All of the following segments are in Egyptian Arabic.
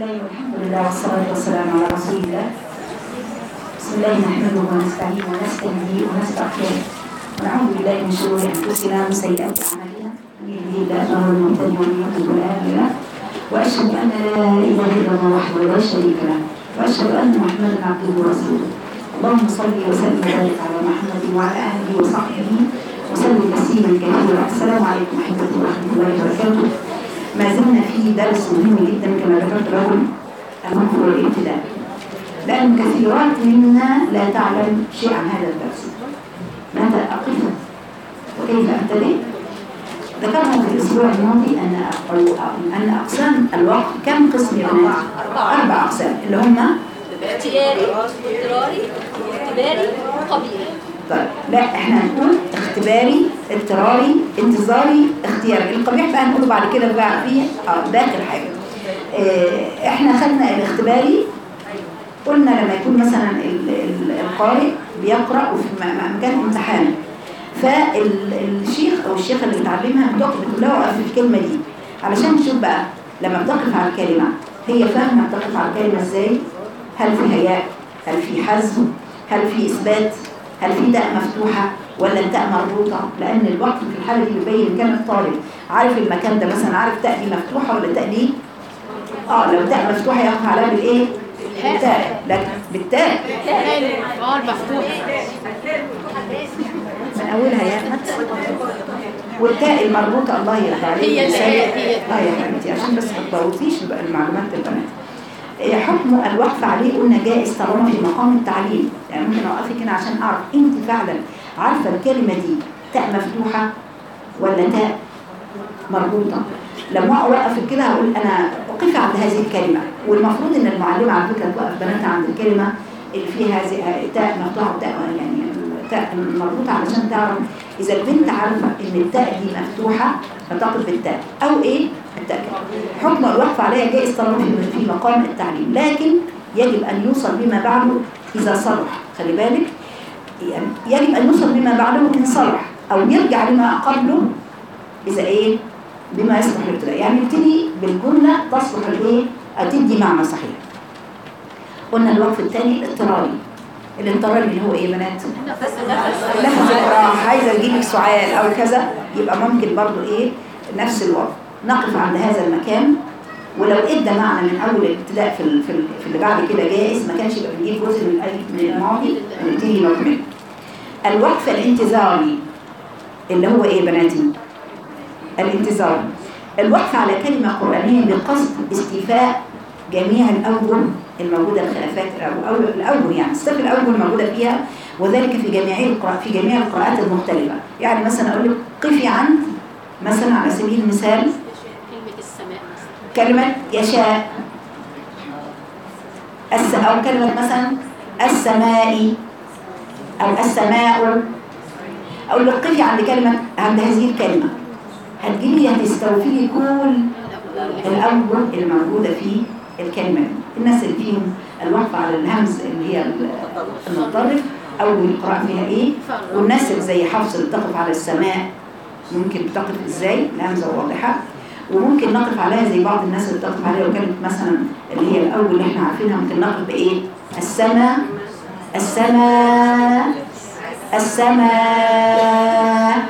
الله والحمد لله والصلاة والسلام على رسول الله بسم الله نحمده ونستعينه ونستهديه ونستغفره ونعوذ بالله من شرور أنفسنا ومن سيئات أعمالنا من يهده الله فهو المهتدي ومن يضلل فلا هادي له وأشهد أن لا إله إلا الله وحده لا شريك له وأشهد أن محمدا عبده ورسوله اللهم صل وسلم وبارك على محمد وعلى آله وصحبه وسلم تسليما كثيرا السلام عليكم ورحمة الله وبركاته ما زلنا في درس مهم جدا كما ذكرت لكم المخ والابتداء لأن كثيرات منا لا تعلم شيء عن هذا الدرس ماذا أقف وكيف أبتدئ ذكرنا في الأسبوع الماضي أن أن أقسام الوقت كم قسم يا بنات؟ أربع أقسام اللي هم اختياري اضطراري اختباري قبيل طيب لا احنا هنقول اختباري اضطراري انتظاري اختياري القبيح بقى نقوله بعد كده بقى فيه اه داخل حاجه اه احنا خدنا الاختباري قلنا لما يكون مثلا ال- ال- القارئ بيقرا وفي م- م- مكان امتحان فالشيخ او الشيخه اللي بتعلمها بتقف بتقول لها وقف في الكلمه دي علشان تشوف بقى لما بتقف على الكلمه هي فاهمه بتقف على الكلمه ازاي هل في هياء هل في حذف هل في اثبات هل في تاء مفتوحه ولا التاء مربوطه لان الوقت في الحاله دي بيبين كان الطالب عارف المكان ده مثلا عارف تاء دي مفتوحه ولا تاء دي اه لو تاء مفتوحه يقف عليها بالايه بالتاء لكن بالتاء اه المفتوح من اولها يا احمد والتاء المربوطه الله يرضى عليك هي اللي هي- هي. اه يا حبيبتي عشان بس ما تبوظيش بقى المعلومات البنات إيه حكم الوقف عليه قلنا جائز طالما في مقام التعليم يعني ممكن اوقفك هنا عشان اعرف انت فعلا عارفه الكلمه دي تاء مفتوحه ولا تاء مربوطه لما اوقف كده هقول انا اقف عند هذه الكلمه والمفروض ان المعلمه على فكره توقف بناتها عند الكلمه اللي فيها هذه تاء مفتوحه وتاء يعني تاء مربوطه علشان تعرف اذا البنت عارفه ان التاء دي مفتوحه فتقف بالتاء او ايه التاء كده. حكم الوقف عليها جائز طالما في في مقام التعليم لكن يجب ان يوصل بما بعده اذا صلح خلي بالك يعني يجب ان يوصل بما بعده ان صلح او يرجع لما قبله إذا إيه بما يصلح الابتداء يعني نبتدي بالجملة تصلح الإيه تدي معنى صحيح قلنا الوقف الثاني الاضطراري الاضطراري اللي هو إيه يا بنات لفظ الراحة عايزة أجيبك سؤال أو كذا يبقى ممكن برضو إيه نفس الوقف نقف عند هذا المكان ولو ادى معنى من اول الابتداء في ال- في ال- في اللي بعد كده جائز ما كانش يبقى بنجيب جزء من الألف من الماضي ونبتدي نكمل الوقف الانتظاري اللي هو ايه بناتي الانتظار الوقف على كلمة قرآنية بقصد استيفاء جميع الأوجه الموجودة الخلافات أو أو الأوجه يعني استيفاء الأوجه الموجودة فيها وذلك في جميع القراء في جميع القراءات المختلفة يعني مثلا أقول لك قفي عند مثلا على سبيل المثال كلمة السماء مثلا كلمة يشاء الس أو كلمة مثلا السماء أو السماء أقول لك قفي عند كلمة عند هذه الكلمة هتجيبي هتستوفي لي كل الأوجه الموجودة في الكلمة دي. الناس اللي فيهم الوقف على الهمز اللي هي المتطرف أو القراءة فيها إيه والناس اللي زي حفص اللي بتقف على السماء ممكن بتقف إزاي الهمزة واضحة وممكن نقف عليها زي بعض الناس اللي بتقف عليها وكانت مثلا اللي هي الأول اللي احنا عارفينها ممكن نقف بإيه السماء السماء السماء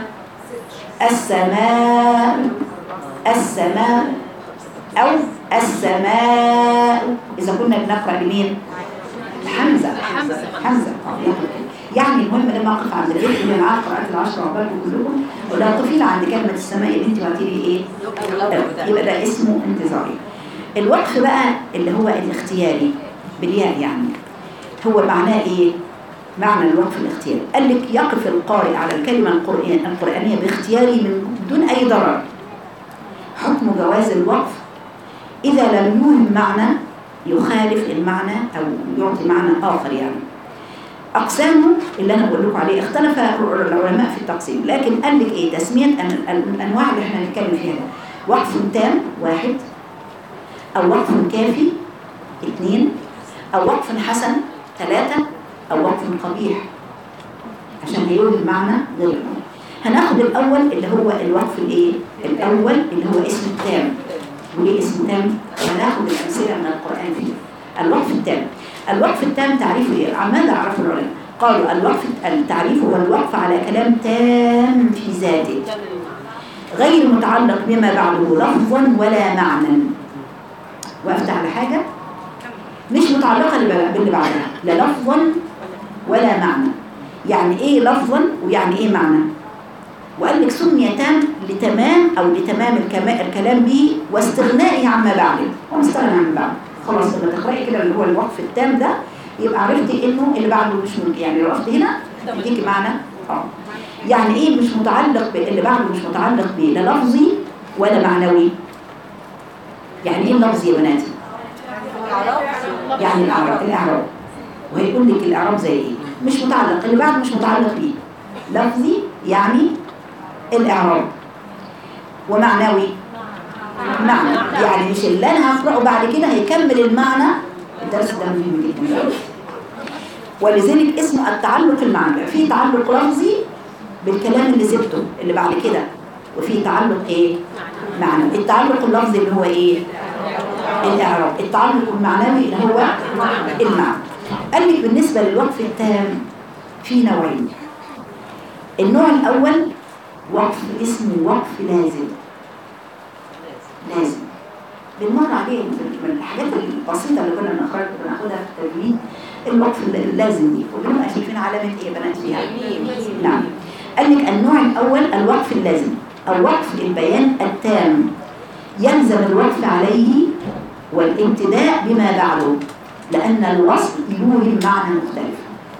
السماء السماء أو السماء إذا كنا بنقرأ لمين؟ حمزة حمزة. حمزة آه، يعني المهم لما أقف عند البيت اللي معاه قراءات العشرة عقبالكم كلكم ولا تقفين عند كلمة السماء اللي أنت بعتي لي إيه؟ يبقى ده اسمه انتظاري الوقف بقى اللي هو الاختياري بالياء يعني هو معناه ايه معنى الوقف الاختياري قال لك يقف القارئ على الكلمة القرآن- القرآنية باختياره من دون أي ضرر حكم جواز الوقف إذا لم يوهم معنى يخالف المعنى أو يعطي معنى آخر يعني أقسامه اللي أنا بقول لكم عليه اختلف العلماء في التقسيم لكن قال لك إيه تسمية أن- الأنواع اللي احنا هنتكلم فيها ده وقف تام واحد أو وقف كافي اثنين أو وقف حسن ثلاثة أو وقف قبيح عشان هيقول المعنى غير الأول هناخد الأول اللي هو الوقف الإيه؟ الأول اللي هو اسم التام وليه اسم تام؟ وناخد الأمثلة من القرآن فيه الوقف التام الوقف التام تعريفه إيه؟ عن ماذا عرفه العلماء؟ قالوا الوقف التعريف هو الوقف على كلام تام في ذاته غير متعلق بما بعده لفظا ولا معنى وقفت على حاجة مش متعلقة باللي باللي بعدها لا لفظا ولا معنى يعني ايه لفظا ويعني ايه معنى وقال لك سمي تام لتمام او لتمام الكما- الكلام به واستغنائه عما بعده هو مستغني عن بعده خلاص لما تقراي كده اللي هو الوقف التام ده يبقى عرفتي انه اللي بعده مش ممكن يعني لو وقفت هنا يديكي معنى اه يعني ايه مش متعلق باللي بعده مش متعلق به لا لفظي ولا معنوي يعني ايه اللفظ يا بناتي يعني الاعراب الاعراب وهيقول لك الاعراب زي ايه مش متعلق اللي بعده مش متعلق بيه لفظي يعني الاعراب ومعنوي معنى يعني مش اللي انا هقراه بعد كده هيكمل المعنى الدرس ده مهم جدا ولذلك اسمه التعلق المعنوي في تعلق لفظي بالكلام اللي سبته اللي بعد كده وفي تعلق ايه معنوي التعلق اللفظي اللي هو ايه الاعراب التعلق المعنوي اللي هو المعنى قال لك بالنسبه للوقف التام في نوعين النوع الاول وقف اسمه وقف لازم لازم بنمر عليه من الحاجات البسيطه اللي كنا بنخرج بناخدها في التجويد الوقف اللازم دي وبنبقى شايفين علامه ايه يا بنات فيها نعم قال لك النوع الاول الوقف اللازم او وقف البيان التام يلزم الوقف عليه والامتداء بما بعده لأن الوصف يوهم معنى مختلف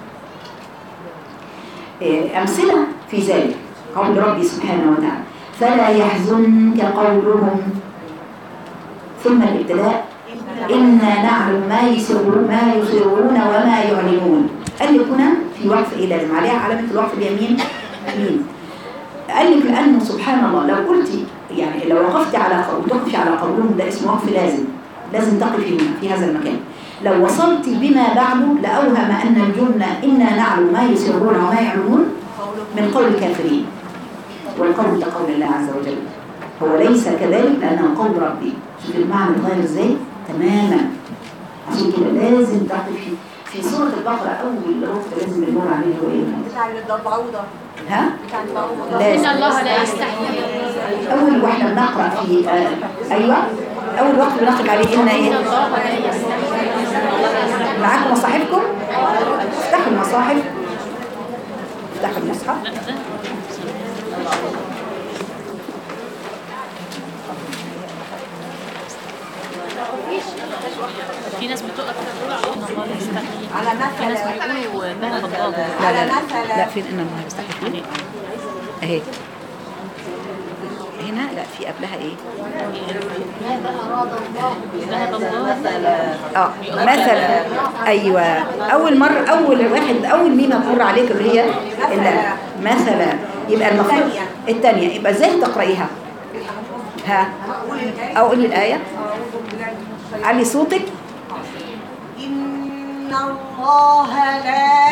إيه، أمثلة في ذلك قول ربي سبحانه وتعالى فلا يحزنك قولهم ثم الابتداء إنا نعلم ما يسرون ما يسرون وما يعلنون قال لك هنا في وقف إيه لازم عليها علامة الوقف اليمين يمين قال لك لأنه سبحان الله لو قلت يعني لو وقفت على قول تقفي على قولهم ده اسمه وقف لازم لازم تقفي هنا في هذا المكان لو وصلت بما بعده لأوهم أن الجملة إنا نعلم ما يسرون وما يعلمون من قول الكافرين والقول ده قول الله عز وجل هو ليس كذلك لأنه قول ربي شوف المعنى اتغير ازاي تماما عشان كده لازم تقفي في سورة البقرة أول ركن لازم النور عليه هو إيه؟ بتاع الضبعوضة ها؟ بتاع الضبعوضة إن لازم الله لا يستحيي أول واحنا بنقرأ في آه أيوة أول وقت بنقرأ عليه إن إيه؟ إن الله لا يستحيي معاكم مصاحفكم؟ افتحوا المصاحف افتحوا المصحف في ناس بتقف تقول ان الله لا يستحيي على في ناس مثل بيقولوا انها غضبان لا لا لا مثلا. لا فين إن الله يستحي أهي هنا لا في قبلها إيه؟ ذهب الله اه مثلا ايوه اول مره اول واحد اول ميم هتمر عليك اللي هي لا مثلا يبقى المفروض الثانيه يبقى ازاي تقرايها ها اقول الايه علي صوتك إن الله لا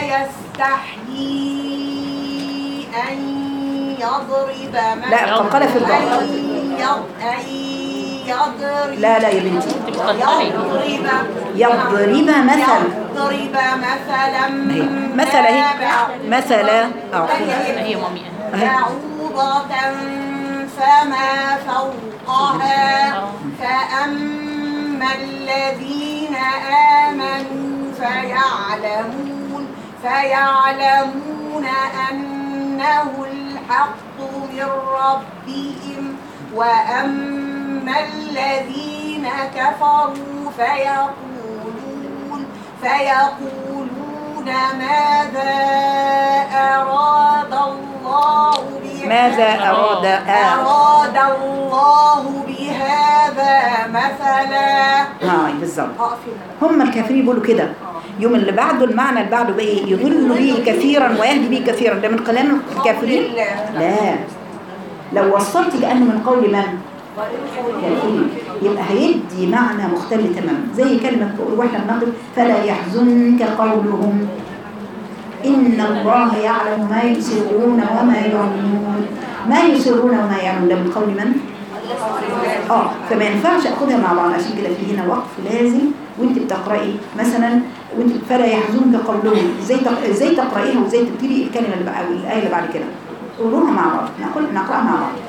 يستحيي أن يضرب مثلا لا قلقله في الضغط أن يض- أن يضرب لا لا يا بنتي يضرب يضرب مثلا يضرب مثلا أهي. مثلا اهي ما مثلا اه هي مامي أهي. بعوضة فما فوقها فأما الذين آمنوا فيعلمون فيعلمون أنه الحق من ربهم وأما الذين كفروا فيقولون فيقولون ماذا أراد الله بهذا ماذا اراد آه. أراد الله بهذا مثلا اه بالظبط أقفل هم الكافرين بيقولوا كده يوم اللي بعده المعنى اللي بعده بقى ايه يضل به كثيرا ويهدي به كثيرا ده من كلام الكافرين لا لو وصلت كأنه من قول من كافرين يبقى هيدي معنى مختلف تماما زي كلمة واحنا بنقول فلا يحزنك قولهم إن الله يعلم ما يسرون وما يعلنون ما يسرون وما يعلنون ده من قول من؟ اه فما ينفعش اخدها مع بعض عشان كده في هنا وقف لازم وانت بتقراي مثلا وانت فلا يحزنك قولهم ازاي تق... ازاي تقرايها وازاي تبتدي الكلمه اللي بقى او الايه اللي بعد كده قولوها مع بعض نقول نقراها مع بعض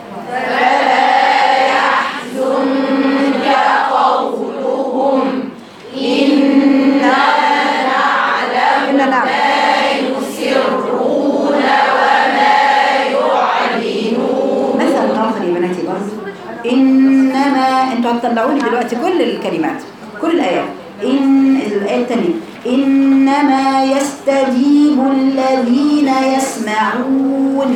إلا نعم مثل آخر يا بناتي برضه إنما أنتوا هتطلعوا لي دلوقتي كل الكلمات كل الآيات إن الآية الثانية إنما يستجيب الذين يسمعون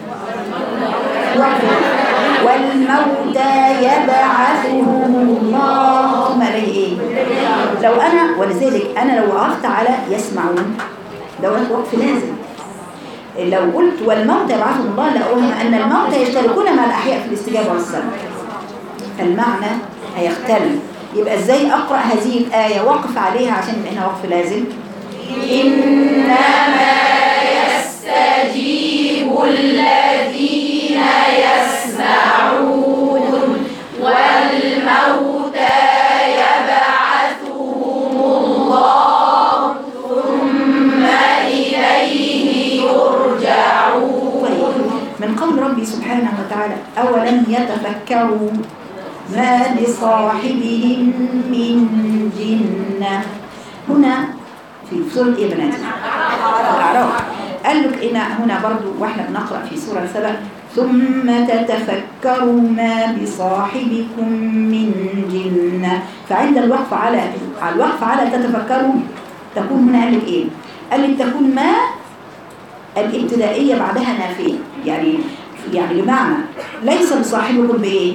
والموتى يبعثهم الله ثم عليه إيه؟ لو أنا ولذلك أنا لو وقفت على يسمعون ده وقف لازم لو قلت والموتى يبعثهم الله لأوهم أن الموتى يشتركون مع الأحياء في الاستجابة والسمع فالمعنى هيختلف يبقى ازاي أقرأ هذه الآية وقف عليها عشان يبقى هنا وقف لازم إنما يستجيب الذين يسمعون والموتى يبعثهم الله ثم إليه يرجعون من قول ربي سبحانه وتعالى أولم يتفكروا ما لصاحبهم من جنة هنا في سورة إيه بناتي؟ الأعراف قال لك إن هنا برضو وإحنا بنقرأ في سورة سبع ثم تتفكروا ما بصاحبكم من جنة فعند الوقف على على الوقف على تتفكروا تكون هنا قال لك إيه؟ قال لك تكون ما الابتدائية بعدها نافية يعني يعني بمعنى ليس بصاحبكم بإيه؟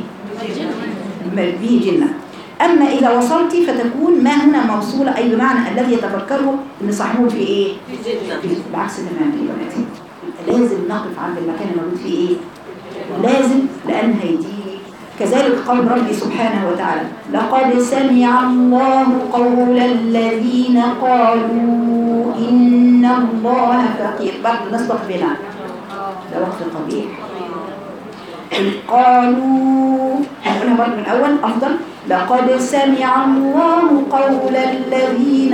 به جنة أما إذا وصلت فتكون ما هنا موصولة أي بمعنى الذي يتفكره أن صاحبه في إيه؟ في جنة بالعكس تماما يا بناتي لازم نقف عند المكان الموجود فيه إيه؟ لازم لأن هيدي كذلك قول ربي سبحانه وتعالى لقد سمع الله قول الذين قالوا إن الله فقير برضه نسبق بنا ده وقت قبيح إذ قالوا هنقولها برضه من الأول أفضل لقد سمع الله قول الذين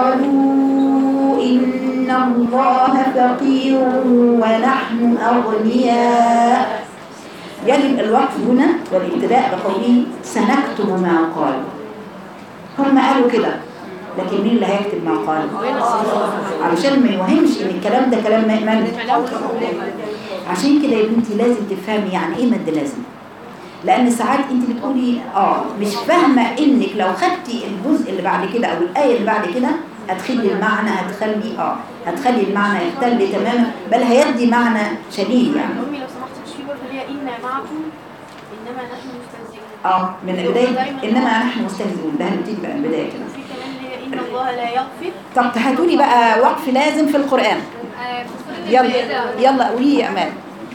قالوا إن الله فقير ونحن أغنياء يجب الوقف هنا والابتداء بقوله سنكتب ما قالوا هم قالوا كده لكن مين اللي هيكتب ما قالوا علشان ما يوهمش ان الكلام ده كلام من عشان كده يا بنتي لازم تفهمي يعني ايه مد لازم لان ساعات انت بتقولي اه مش فاهمه انك لو خدتي الجزء اللي بعد كده او الايه اللي بعد كده هتخلي المعنى هتخلي اه هتخلي المعنى يختل تماما بل هيدي معنى شديد يعني امي لو سمحت مش في برضه اللي هي إنا معكم إنما نحن مستهزئون اه من البدايه انما نحن مستهزئون ده هنبتدي بقى من البدايه كده وفي كمان اللي هي إن الله لا يغفر طب هاتوا لي بقى وقف لازم في القران آه، في سورة يلا المائدة. يلا قولي يا امال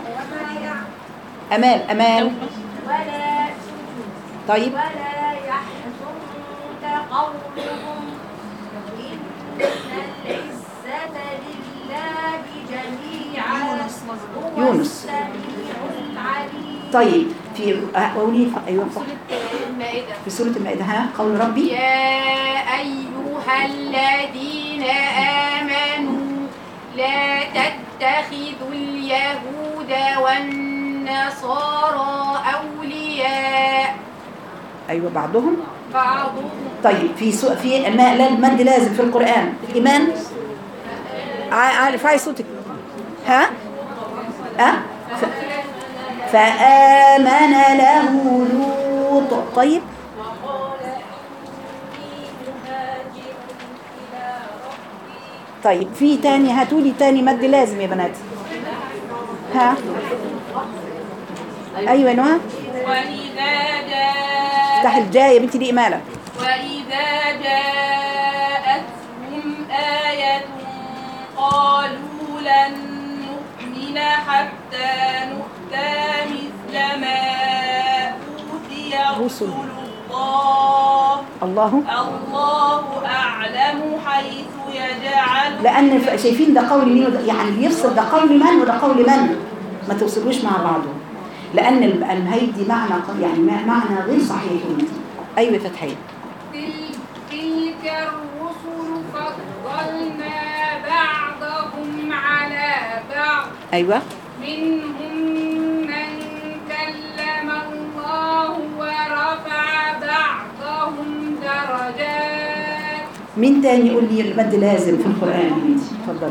امال امال ولا طيب ولا يحزنك قولهم إن العزة لله جميعا هو يونس. السميع العليم طيب في آه، قولي ايوه سورة المائدة في سوره المائده ها قول ربي يا أيها الذين آمنوا لا تتخذوا اليهود والنصارى أولياء ايوه بعضهم بعضهم طيب في سو... في الماء لا المد لازم في القرآن الإيمان ع- ارفعي صوتك ها ها ف... فآمن له لوط طيب طيب في تاني هاتولي تاني مد لازم يا بنات ها ايوه نهى وإذا جاء افتح الجاي يا بنتي دي إمالة وإذا جاءتهم آية قالوا لن نؤمن حتى نؤتى مثل ما أوتي رسل. رسل الله الله الله أعلم حيث يجعل لان ف- شايفين ده قول مين وده يعني اللي يفصل ده قول من وده قول من ما توصلوش مع بعضهم لان ال- الهيدي معنى ق- يعني ما- معنى غير صحيح يا بنتي ايوه فتحيه تل- تلك الرسل فضلنا بعضهم على بعض ايوه منهم من كلم الله ورفع بعضهم درجات مين تاني يقول لي المد لازم في القران يا بنتي اتفضلي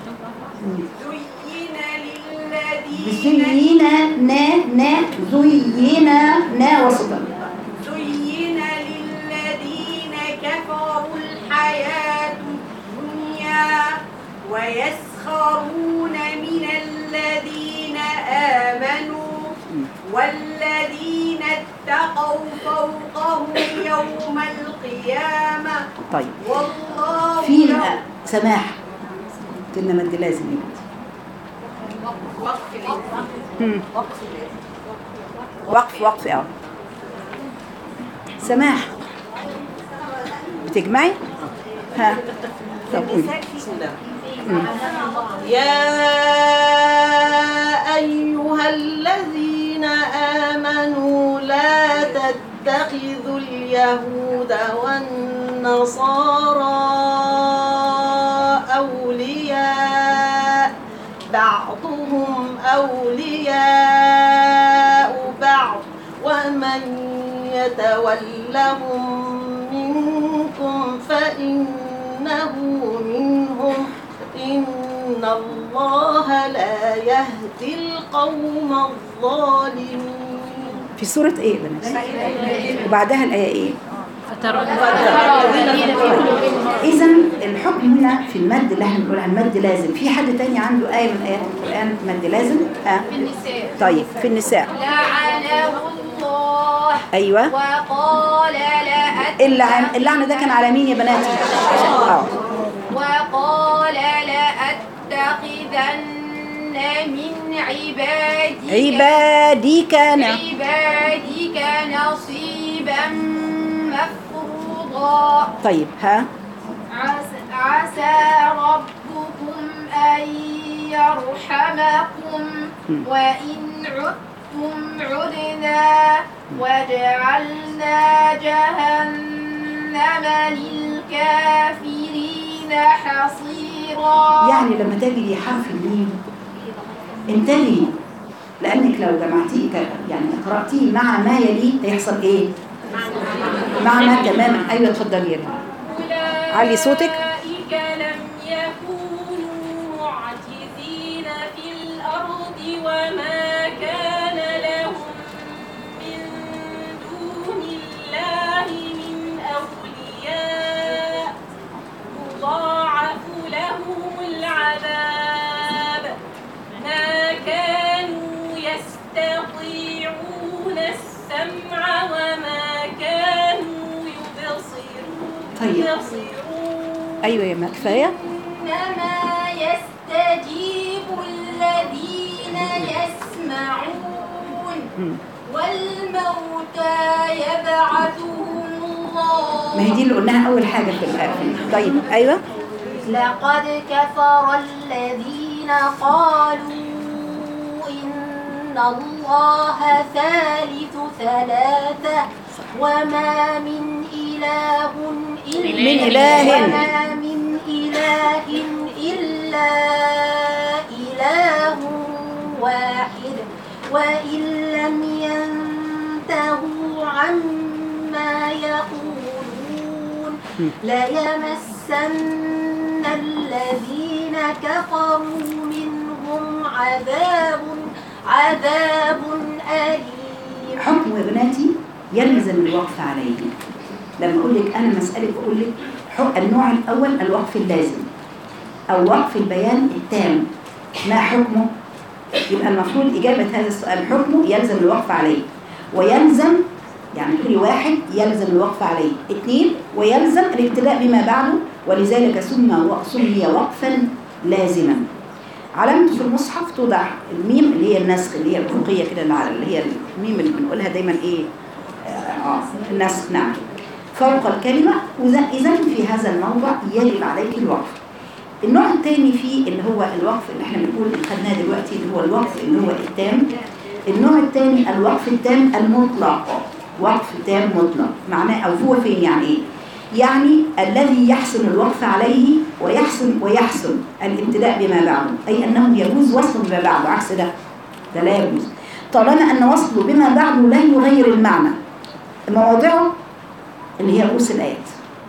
زين للذين زينا نا نا زينا نا وسطا زين للذين كفروا الحياة الدنيا ويسخرون من الذين آمنوا والذين اتقوا فوقهم يوم القيامة طيب والله في لو- سماح قلنا مد لازم يا بنتي مم. وقف وقف اه سماح بتجمعي ها طب قولي يا أيها الذين آمنوا لا تتخذوا اليهود والنصارى أولياء بعضهم أولياء بعض ومن يتولهم منكم فإنه منهم إن الله لا يهدي القوم الظالمين في سورة ايه يا بنات وبعدها الآية ايه فترى إذا الحكم هنا في المد اللي احنا بنقول عن المد لازم في حد تاني عنده آية من آيات القرآن مد لازم ها النساء طيب في النساء لعنه الله أيوة وقال لأتخذن اللعن اللعنة ده كان على مين يا بناتي اه وقال لأتخذن من عبادك عبادي كان عبادك نصيبا مفروضا طيب ها عسى, عسى ربكم أن يرحمكم وإن عدتم عدنا وجعلنا جهنم للكافرين حصيرا يعني لما تجري حرف الميم انتبهي لانك لو جمعتيه ك- يعني قراتيه مع ما يليه هيحصل ايه مع ما تماما ايوه اتفضلي يا بنت. علي صوتك. أولئك لم يكونوا معجزين في الأرض وما كان لهم من دون الله من أولياء يضاعف لهم العذاب ما كانوا يستطيعون السمع وما كانوا يبصرون طيب. يبصرون ايوه يا ما كفايه إنما يستجيب الذين يسمعون مم. والموتى يبعثهم الله ما هي دي اللي قلناها اول حاجه في الآية. طيب ايوه لقد كفر الذين قالوا إن الله ثالث ثلاثة وما من إله إلا من إله. وما من إله إلا إله واحد وإن لم ينتهوا عما يقولون ليمسن الذين كفروا منهم عذاب عذاب أليم حكم يا بناتي يلزم الوقف عليه لما اقول لك انا مساله بقول لك حق- النوع الاول الوقف اللازم او وقف البيان التام ما حكمه يبقى المفروض اجابه هذا السؤال حكمه يلزم الوقف عليه ويلزم يعني تقولي واحد يلزم الوقف عليه اثنين ويلزم الابتداء بما بعده ولذلك سمي سمي وقفا لازما علامة في المصحف توضع الميم اللي هي النسخ اللي هي الفوقية كده اللي على- اللي هي الميم اللي بنقولها دايما ايه آه آه، النسخ نعم فوق الكلمة وإذا إذا في هذا الموضع يجب عليك الوقف النوع الثاني فيه اللي هو الوقف اللي احنا بنقول اللي خدناه دلوقتي اللي هو الوقف اللي هو التام النوع الثاني الوقف التام المطلق وقف تام مطلق معناه او هو فين يعني ايه يعني الذي يحسن الوقف عليه ويحسن ويحسن الابتداء بما بعده اي انه يجوز وصله بما بعده عكس ده ده لا يجوز طالما ان وصله بما بعده لا يغير المعنى مواضعه اللي هي رؤوس الايات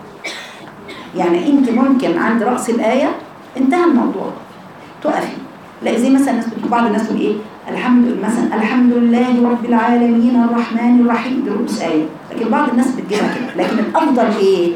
يعني انت ممكن عند راس الايه انتهى الموضوع تقفي لا زي مثلا الناس بتقول بعض الناس تقول ايه الحمد مثلا الحمد لله رب العالمين الرحمن الرحيم دي رؤوس ايه لكن بعض الناس بتجيبها كده لكن الافضل ايه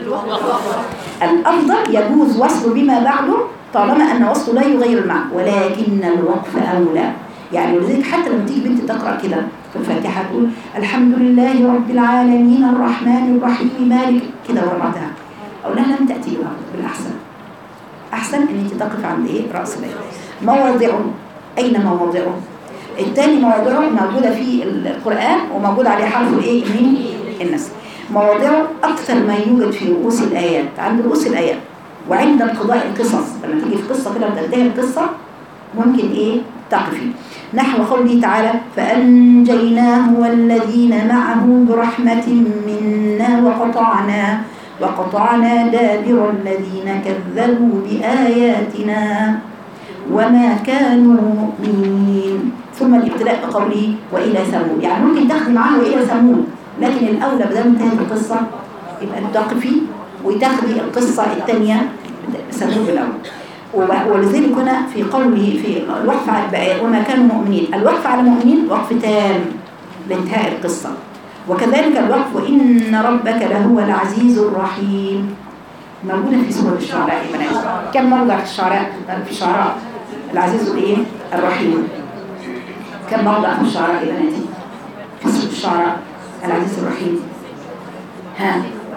الافضل يجوز وصله بما بعده طالما ان وصله لا يغير المعنى ولكن الوقف اولى يعني ولذلك حتى لما تيجي بنت تقرا كده في الفاتحه تقول الحمد لله رب العالمين الرحمن الرحيم مالك كده ورا بعضها اقول لها لم تاتي بها بالاحسن احسن ان انت تقف عند ايه راس الايه مواضعه اين مواضعه الثاني مواضعه موجوده في القران وموجود عليه حرف الايه من النسب مواضعه اكثر ما يوجد في رؤوس الايات عند رؤوس الايات وعند انقضاء القصص لما تيجي في قصه كده وتنتهي القصه ممكن ايه تقفي نحو قوله تعالى فأنجيناه والذين معه برحمة منا وقطعنا وقطعنا دابر الذين كذبوا بآياتنا وما كانوا مؤمنين ثم الابتلاء بقوله وإلى ثمود يعني ممكن تاخدي معاه وإلى ثمود لكن الأولى بدل انتهت القصة يبقى تقفي وتاخدي القصة الثانية ثمود الأول وب- ولذلك هنا في قوله في الوقف على بقى- وما كانوا مؤمنين الوقف على المؤمنين وقف تام لانتهاء القصة وكذلك الوقف وإن ربك لهو العزيز الرحيم موجودة في سورة الشعراء يا بنات كم موضع في الشعراء في الشعراء العزيز الايه الرحيم كم موضع في الشعراء يا بناتي في سورة الشعراء العزيز الرحيم ها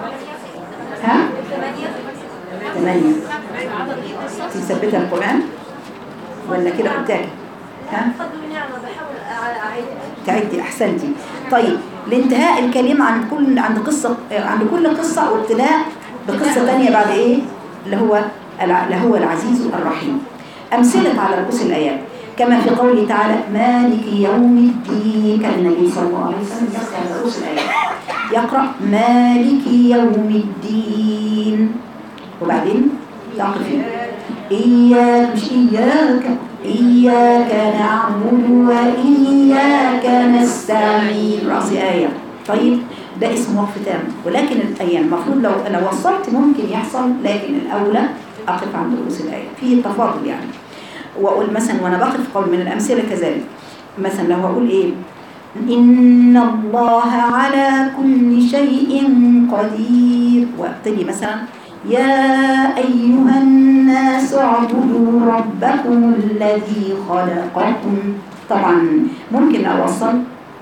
ها ثمانية انت مثبتة القرآن ولا كده قلتاك ها قدر نعمة بحاول أعيد تعدي احسنتي طيب لانتهاء الكلمة عند كل عند قصة عند كل قصة وابتداء بقصة ثانية بعد ايه اللي هو الع- اللي هو العزيز الرحيم أمثلة على رؤوس الآيات كما في قوله تعالى مالك يوم الدين كان النبي صلى الله عليه وسلم يقرأ على رؤوس الآيات يقرأ مالك يوم الدين وبعدين تقفي إياك مش إياك إياك نعبد وإياك نستعين رأس آية طيب ده اسمه وقف تام ولكن الأيام المفروض لو لو وصلت ممكن يحصل لكن الأولى أقف عند رؤوس الآية فيه تفاضل يعني وأقول مثلا وأنا بقف قول من الأمثلة كذلك مثلا لو أقول إيه إن الله على كل شيء قدير وابتدي مثلا يا أيها الناس اعبدوا ربكم الذي خلقكم طبعا ممكن أوصل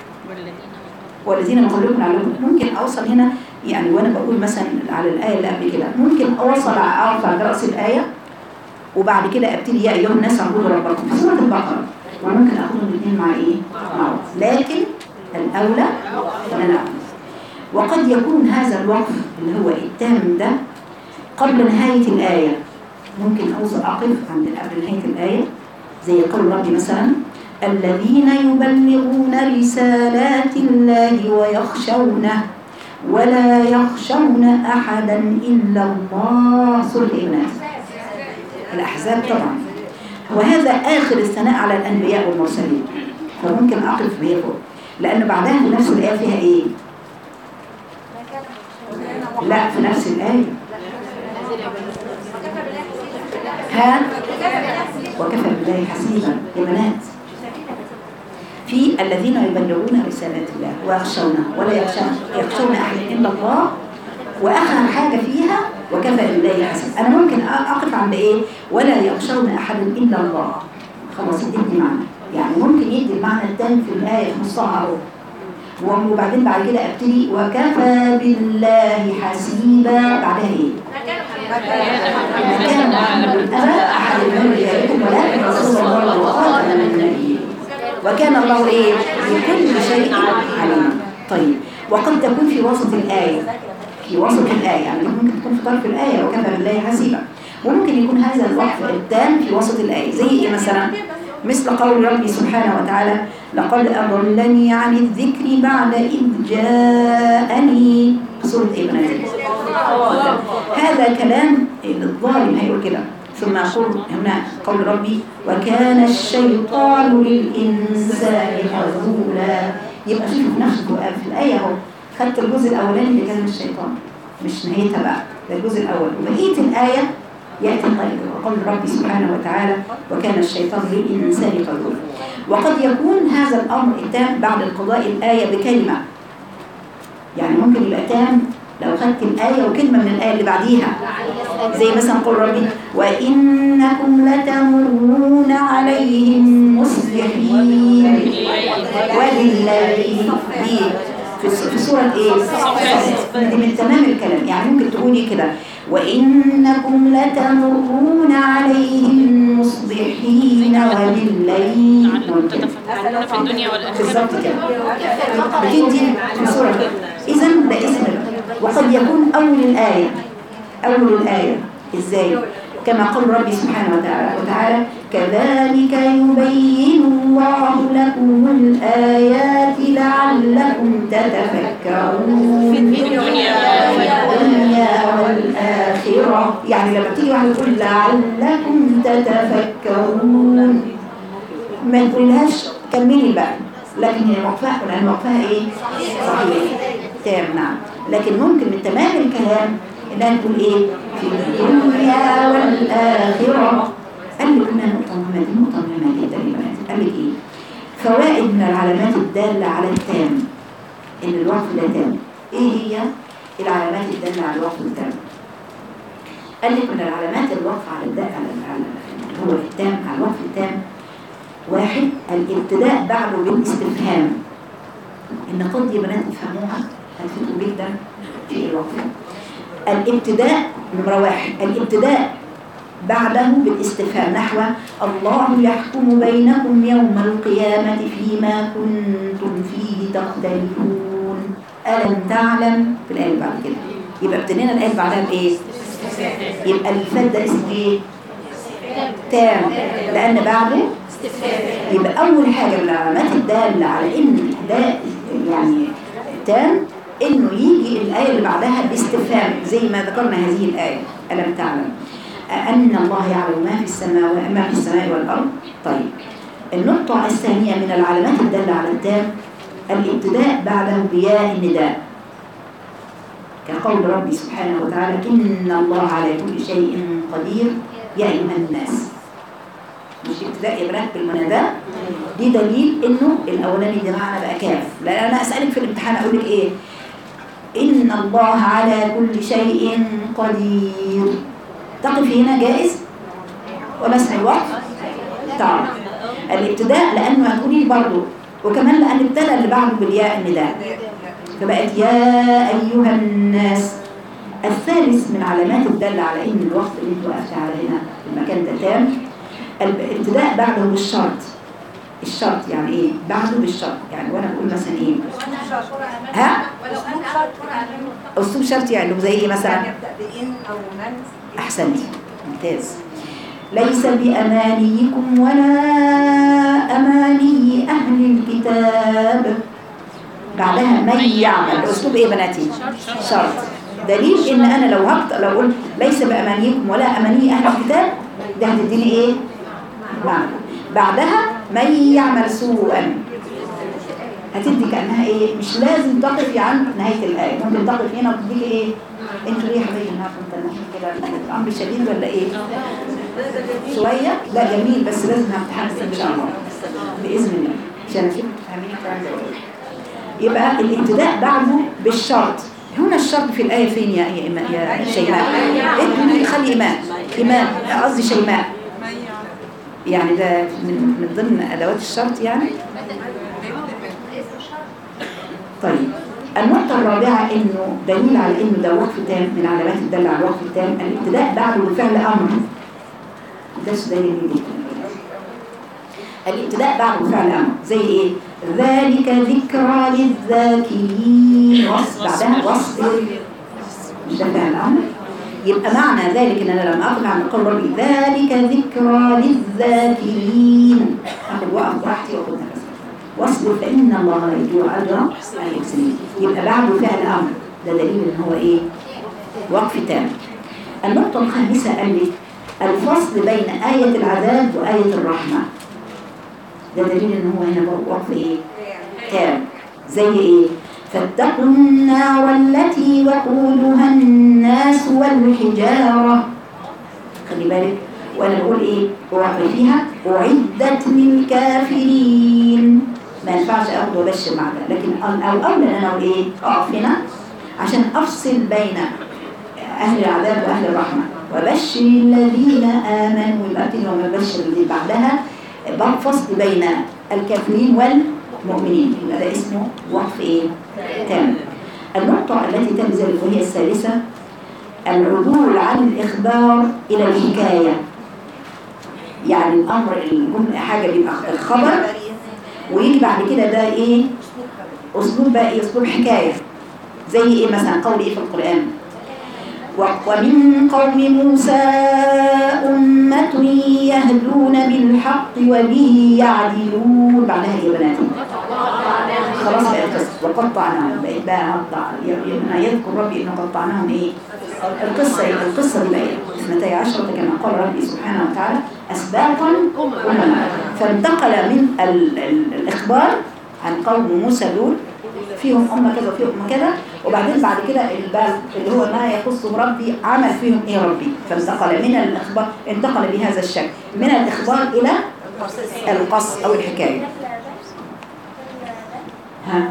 والذين من قبلكم لعلكم ممكن أوصل هنا يعني وأنا بقول مثلا على الآية اللي قبل كده ممكن أوصل أقف عند رأس الآية وبعد كده ابتدي يا ايها الناس اعبدوا ربكم في سوره البقره وممكن اخدهم الاثنين مع ايه؟ مع بعض لكن الاولى ان انا أقف. وقد يكون هذا الوقف اللي هو التام ده قبل نهايه الايه ممكن اوصل اقف عند قبل نهايه الايه زي قول ربي مثلا الذين يبلغون رسالات الله ويخشونه ولا يخشون احدا الا الله سوره الناس الأحزاب طبعا وهذا آخر الثناء على الأنبياء والمرسلين فممكن أقف به فوق لأن بعدها في نفس الآية فيها إيه؟ لا في نفس الآية ها وكفى بالله حسيبا يا بنات في الذين يبلغون رسالات الله ويخشونه ولا يخشون يخشون أحد إلا الله واخر حاجه فيها وكفى بالله حسب انا ممكن اقف عند ايه ولا يخشون احد الا الله خلاص اديني معنى يعني ممكن يدي المعنى الثاني في الايه في نصها اهو وبعدين بعد كده ابتدي وكفى بالله حسيبا بعدها ايه ما كان محمد ابا احد من رجالكم ولكن رسول الله وخاتم النبيين وكان الله ايه بكل شيء عليما طيب وقد تكون في وسط الايه في وسط الآية يعني ممكن تكون في طرف الآية وكفى بالله حسيبا وممكن يكون هذا الوقف التام في وسط الآية زي إيه مثلا مثل قول ربي سبحانه وتعالى لقد أضلني عن الذكر بعد إذ جاءني سورة إيه بناتي؟ هذا كلام الظالم هيقول كده ثم يقول هنا قول ربي وكان الشيطان للإنسان خذولا يبقى شوفوا في نفس القرآن في الآية اهو خدت الجزء الأولاني اللي كان الشيطان مش نهايتها بقى ده الجزء الأول وبقية الآية يأتي قائل وقول ربي سبحانه وتعالى وكان الشيطان للإنسان خذولا وقد يكون هذا الأمر التام بعد القضاء الآية بكلمة يعني ممكن يبقى تام لو خدت الآية وكلمة من الآية اللي بعديها زي مثلا قول ربي وإنكم لتمرون عليهم مصبحين وبالليل دي في س- في سورة إيه؟ دي من تمام الكلام يعني ممكن تقولي كده وإنكم لتمرون عليهم مصبحين وبالليل لعلكم تتفكرون في الدنيا والآخرة بالظبط كده بتدي في سورة إذا ده اسم وقد يكون أول الآية أول الآية إزاي؟ كما قال ربي سبحانه وتعالى وتعالى كذلك يبين الله لكم الآيات لعلكم تتفكرون في الدنيا والآخرة الدنيا والآخرة يعني لما تيجي واحد تقول لعلكم تتفكرون ما تقولهاش كملي بقى لكن هي موقفها لأن موقفها إيه؟ صحيح تام نعم لكن ممكن من تمام الكلام إنها تقول إيه؟ في الدنيا والآخرة قال لك هنا نقطة مهمة دي نقطة مهمة جدا يا بنات قال لك إيه؟ فوائد من العلامات الدالة على التام إن الوقف ده تام إيه هي العلامات الدالة على الوقف التام؟ قال لك من العلامات الوقف على الداء على على- هو التام على الوقف التام واحد الابتداء بعده بالاستفهام النقاط دي بنات تفهموها هتفيدكم جدا في الوقف الابتداء نمرة واحد الابتداء بعده بالاستفهام نحو الله يحكم بينكم يوم القيامة فيما كنتم فيه تختلفون ألم تعلم في الآية اللي بعد كده يبقى ابتدينا الآية اللي بعدها بإيه؟ يبقى الفات ده اسمه إيه؟ تام لأن بعده يبقى أول حاجة من العلامات الدالة على إن ده يعني تام إنه يجي الآية اللي بعدها باستفهام زي ما ذكرنا هذه الآية ألم تعلم أن الله يعلم ما في السماوات ما في السماء والأرض طيب النقطة الثانية من العلامات الدالة على التام الابتداء بعده بياء النداء كقول ربي سبحانه وتعالى إن الله على كل شيء قدير يا أيها الناس مش ابتداء يا بنات بالمناداة دي دليل انه الاولاني ده معنى بقى كاف لا انا اسالك في الامتحان اقول لك ايه ان الله على كل شيء قدير تقف هنا جائز ومسح الوقف طبعا الابتداء لانه هتقولي لي برضه وكمان لان ابتدى اللي بعده بالياء النداء فبقت يا ايها الناس الثالث من علامات الدالة على ان الوقت اللي انت وقفت على هنا المكان ده تام الابتداء بعده بالشرط الشرط يعني ايه بعده بالشرط يعني وانا بقول مثلا ايه ها اسلوب شرط يعني زي ايه مثلا احسنتي ممتاز ليس بامانيكم ولا اماني اهل الكتاب بعدها من يعمل اسلوب ايه بناتي شرط دليل ان انا لو هبط لو قلت ليس بامانيكم ولا اماني اهل الكتاب ده هتديني ايه معنى بعدها من يعمل سوءا هتدي كانها ايه مش لازم تقفي عند نهايه الايه ممكن تقف هنا وتديكي ايه انتوا ليه يا حبايبي النهارده متنحين كده الامر شديد ولا ايه شويه لا جميل بس لازم همتحن ان شاء الله باذن الله عشان اشوف تفهميني الكلام ده ولا إيه. يبقى الابتداء بعده بالشرط هنا الشرط في الآية فين يا يا, إما يا شيماء؟ إيه خلي إيمان إيمان قصدي شيماء يعني ده من من ضمن أدوات الشرط يعني طيب النقطة الرابعة إنه دليل على إنه ده وقف تام من علامات الدالة على الوقف التام الابتداء بعده بفعل أمر ده دليل جدا الابتداء بعده بفعل أمر زي إيه؟ ذلك ذكرى للذاكرين وص- بعدها واصبر مش ده فعل أمر يبقى معنى ذلك ان انا لما اخذ عن قول ربي ذلك ذكرى للذاكرين اخذ وقف براحتي واخذ نفسي واصبر فان الله لا يضيع اجر المحسنين يبقى بعده فعل امر ده دليل ان هو ايه وقف تام النقطه الخامسه قال لي الفصل بين آية العذاب وآية الرحمة ده دليل ان هو هنا وقف ايه تام زي ايه فاتقوا النار التي وقودها الناس والحجارة خلي بالك وانا بقول ايه وقف فيها اعدت للكافرين ما ينفعش اخد وابشر مع ده لكن او اولى ان انا اقول ايه اقف هنا عشان افصل بين اهل العذاب واهل الرحمه وبشر الذين امنوا يبقى كده وما بشر اللي بعدها بقى فصل بين الكافرين والمؤمنين يبقى ده اسمه وقف ايه تام النقطة التي تلي ذلك وهي الثالثة العدول عن الإخبار إلى الحكاية يعني الأمر الجملة حاجة بيبقى الخبر ويجي بعد كده ده إيه أسلوب بقى إيه أسلوب حكاية زي إيه مثلا قول إيه في القرآن و- ومن قوم موسى أمة يهدون بالحق وبه يعدلون بعدها إيه يا بناتي خلاص بقت قصة وقطعناهم بقت بقى قطع يبقى يذكر ربي انه قطعناهم ايه القصة إيه؟ القصة دي بقى إيه؟ اثنتي عشرة كما قال ربي سبحانه وتعالى أسباطا أمما فانتقل من ال ال الإخبار عن قوم موسى دول فيهم أمة كذا وفيهم أمة كذا وبعدين بعد كده البال اللي هو ما يخص ربي عمل فيهم إيه ربي فانتقل من الإخبار انتقل بهذا الشكل من الإخبار إلى القص أو الحكاية ها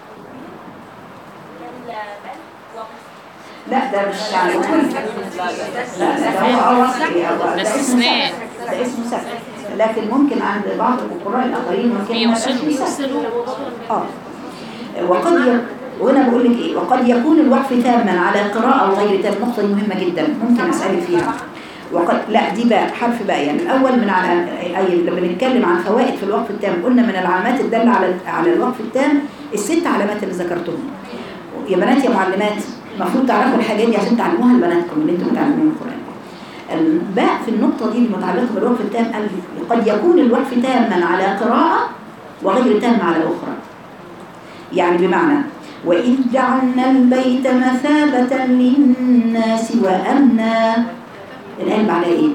لا ده مش يعني كل لا لا ده هو أول ده ده اسمه استثناء. سفر. ده اسمه سفر لكن ممكن عند بعض القراء الآخرين ممكن ما يبقاش فيه سفر. اه وقد ي... وهنا بقول لك ايه وقد يكون الوقف تاما على قراءة او غير تام نقطة مهمة جدا ممكن اسألك فيها وقد لا دي بقى حرف بقى يعني الاول من على اي لما بنتكلم عن فوائد في الوقف التام قلنا من العلامات الدالة على على الوقف التام الست علامات اللي ذكرتهم يا بنات يا معلمات المفروض تعرفوا الحاجات دي عشان تعلموها لبناتكم اللي انتم بتعلموهم القرآن الباء في النقطة دي المتعلقة بالوقف التام قال قد يكون الوقف تاما على قراءة وغير تام على أخرى يعني بمعنى وإذ جعلنا البيت مثابة للناس وأمنا الآن بعد إيه؟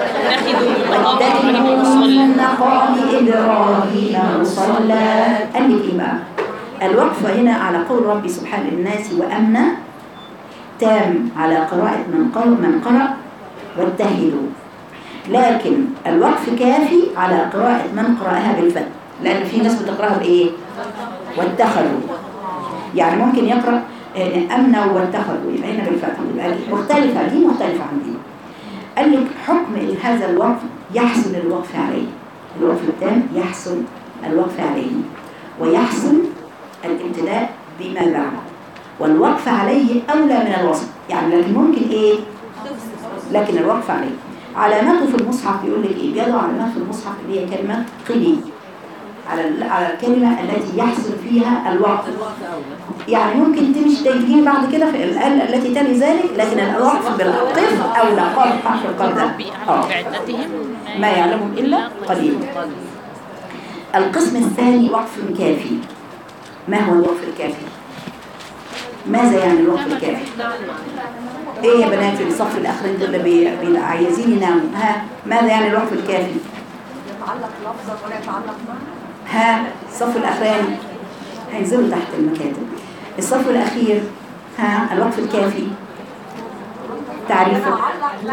واتخذوا من مقام إبراهيم مصلى قال لك إيه بقى؟ الوقفة هنا على قول ربي سبحانه الناس وأمنا تام على قراءة من قرأ من قرأ واتهدوا لكن الوقف كافي على قراءة من قرأها بالفتح لأن في ناس بتقرأها بإيه؟ واتخذوا يعني ممكن يقرأ آه، أمنوا واتخذوا يبقى هنا بالفتح يبقى دي مختلفة دي مختلفة عن دي قال لك حكم هذا الوقف يحسن الوقف عليه الوقف التام يحسن الوقف عليه ويحسن الابتداء بما بعده والوقف عليه أولى من الوصف يعني لكن ممكن إيه لكن الوقف عليه علاماته في المصحف يقول لك إيه بيضع علامات في المصحف اللي هي كلمة قلي على ال- على الكلمة التي يحصل فيها الوقف يعني ممكن تمشي تجيب بعد كده في الآل التي تلي ذلك لكن الوقف بالقف أو لا قاف حرف القاف ده ربي آه. أعلم بعدتهم ما يعلمهم إلا قليل القسم الثاني وقف كافي ما هو الوقف الكافي ماذا يعني الوقف الكافي ايه يا بنات الصف الاخرين دول اللي بي- بي- عايزين يناموا ها ماذا يعني الوقف الكافي يتعلق لفظا ولا يتعلق معنى ها الصف الاخراني هينزلوا تحت المكاتب الصف الاخير ها الوقف الكافي تعريفه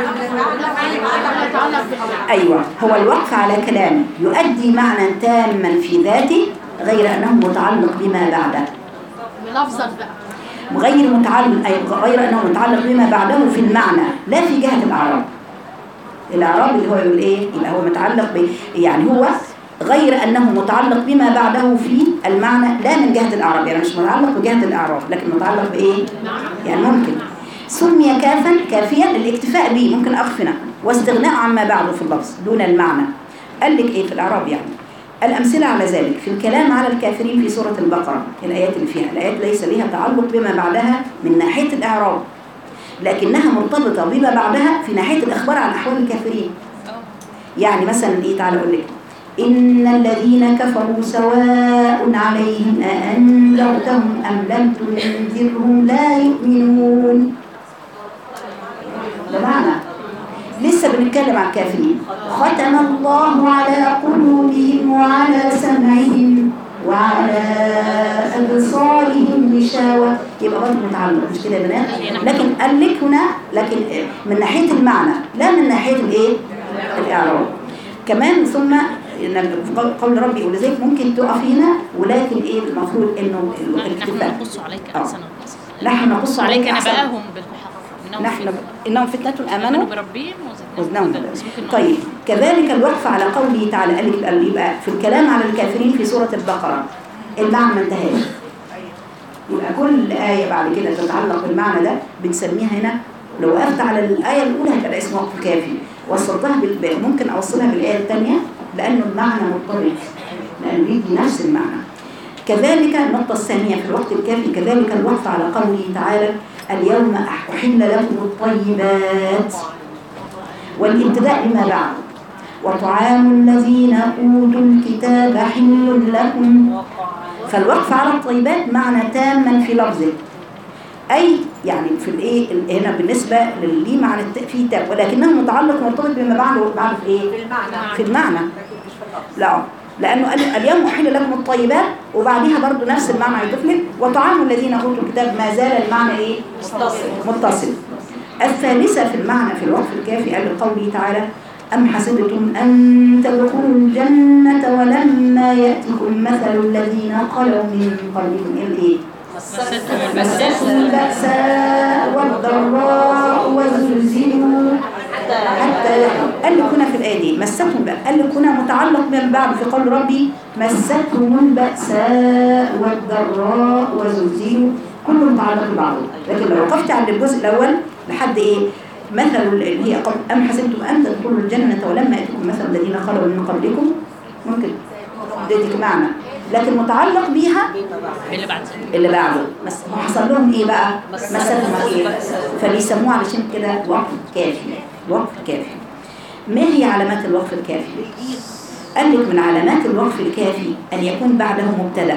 أيوة هو الوقف على كلام يؤدي معنى تاما في ذاته غير أنه متعلق بما بعده لفظا بقى غير متعلق أي غير أنه متعلق بما بعده في المعنى لا في جهة الأعراب الأعراب اللي هو يقول إيه يبقى هو متعلق ب يعني هو غير أنه متعلق بما بعده في المعنى لا من جهة الأعراب يعني مش متعلق بجهة الأعراب لكن متعلق بإيه يعني ممكن سمي كافا كافيا للاكتفاء به ممكن أخفنا واستغناء عما بعده في اللفظ دون المعنى قال لك إيه في الأعراب يعني الأمثلة على ذلك في الكلام على الكافرين في سورة البقرة الآيات اللي فيها الآيات ليس لها تعلق بما بعدها من ناحية الإعراب لكنها مرتبطة بما بعدها في ناحية الإخبار عن أحوال الكافرين يعني مثلا إيه تعالى أقول لك إن الذين كفروا سواء عليهم أأنذرتهم أم لم تنذرهم لا يؤمنون بمعنى لسه بنتكلم عن الكافرين ختم الله على قلوبهم وعلى سمعهم وعلى أبصارهم غشاوة يبقى برضه متعلق مش كده يا بنات لكن قال لك هنا لكن من ناحية المعنى لا من ناحية الايه الإعراب كمان ثم قول ربي ولذلك ممكن تقف هنا ولكن ايه المفروض انه نحن الاكتفاء نقص عليك آه. أحسن القصص نحن نقص عليك عليك أحسن- نبأهم بالحق إنهم نحن فتنة. انهم فتنة آمنوا امنوا بربهم وزنهم وزدناهم هدى. بس ممكن نقول- طيب كذلك الوقف على قوله تعالى قال لك- قال يبقى في الكلام على الكافرين في سورة البقرة المعنى ما انتهاش يبقى كل آية بعد كده تتعلق بالمعنى ده بنسميها هنا لو وقفت على الآية الأولى هيبقى اسمه وقف كافي وصلتها بالباء ممكن أوصلها بالآية الثانية لأنه المعنى مرتبط لأنه يدي نفس المعنى كذلك النقطة الثانية في الوقت الكافي كذلك الوقف على قوله تعالى اليوم أحل لكم الطيبات والابتداء بما بعد وطعام الذين أوتوا الكتاب حل لكم فالوقف على الطيبات معنى تاما في لفظه أي يعني في الإيه هنا بالنسبة للي معنى الت- في تام ولكنه متعلق مرتبط بما بعده بعده في إيه؟ بالمعنى في المعنى لكن مش في اللفظ لا لأنه قال اليوم أحل لكم الطيبات وبعديها برضو نفس المعنى يضيف لك وطعام الذين أوتوا الكتاب ما زال المعنى إيه؟ متصل متصل الثالثة في المعنى في الوقف الكافي قال قوله تعالى أم حسبتم أن تدخلوا الجنة ولما يأتكم مثل الذين خلوا من قبلكم الإيه؟ مستهم مستهم البأساء والضراء وزلزلوا حتى قال لك هنا في الآية دي مستهم بقى قال لك هنا متعلق من بعد في قول ربي مستهم البأساء والضراء وزلزلوا كله متعلق ببعضه لكن لو وقفت عند الجزء الأول لحد إيه مثل اللي هي قول أم حسبتم أن تدخلوا الجنة ولما يأتكم مثل الذين خلوا من قبلكم ممكن تديك معنى لكن متعلق بيها اللي بعد اللي بعده بس حصل لهم ايه بقى مسكهم ايه فبيسموه علشان كده وقف كافي وقف كافي ما هي علامات الوقف الكافي قال لك من علامات الوقف الكافي ان يكون بعده مبتدا